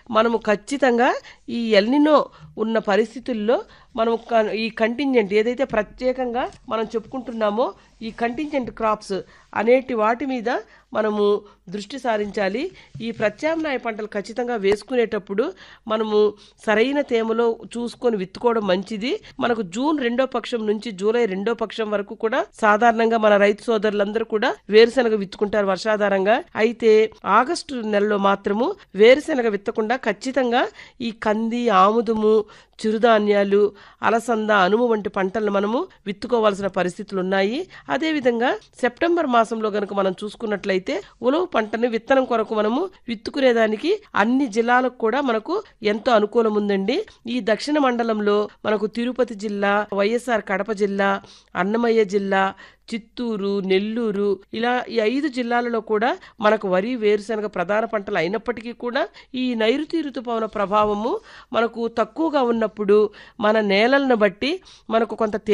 మనము ఖచ్చితంగా ఈ ఎల్నినో ఉన్న పరిస్థితుల్లో మనం క- ఈ కంటింజెంట్ ఏదైతే ప్రత్యేకంగా మనం చెప్పుకుంటున్నామో ఈ కంటింజెంట్ క్రాప్స్ అనేటి వాటి మీద మనము దృష్టి సారించాలి ఈ ప్రత్యామ్నాయ పంటలు ఖచ్చితంగా వేసుకునేటప్పుడు మనము సరైన తేమలో చూసుకొని విత్తుకోవడం మంచిది మనకు జూన్ రెండో పక్షం నుంచి జూలై రెండో పక్షం వరకు కూడా సాధారణంగా మన రైతు సోదరులందరూ కూడా వేరుశనగ విత్తుకుంటారు వర్షాధారంగా అయితే ఆగస్టు నెలలో మాత్రము వేరుశనగ విత్తకుండా ఖచ్చితంగా ఈ కంది ఆముదము చిరుధాన్యాలు అలసంద అనుము వంటి పంటలను మనము విత్తుకోవాల్సిన పరిస్థితులు ఉన్నాయి అదేవిధంగా సెప్టెంబర్ మాసంలో గనుక మనం చూసుకున్నట్లయితే ఉలవ పంటని విత్తనం కొరకు మనము విత్తుకునేదానికి అన్ని జిల్లాలకు కూడా మనకు ఎంతో అనుకూలం ఉందండి ఈ దక్షిణ మండలంలో మనకు తిరుపతి జిల్లా వైఎస్ఆర్ కడప జిల్లా అన్నమయ్య జిల్లా చిత్తూరు నెల్లూరు ఇలా ఈ ఐదు జిల్లాలలో కూడా మనకు వరి వేరుశనగ ప్రధాన పంటలు అయినప్పటికీ కూడా ఈ నైరుతి ఋతుపవన ప్రభావము మనకు తక్కువగా ఉన్నప్పుడు మన నేలలను బట్టి మనకు కొంత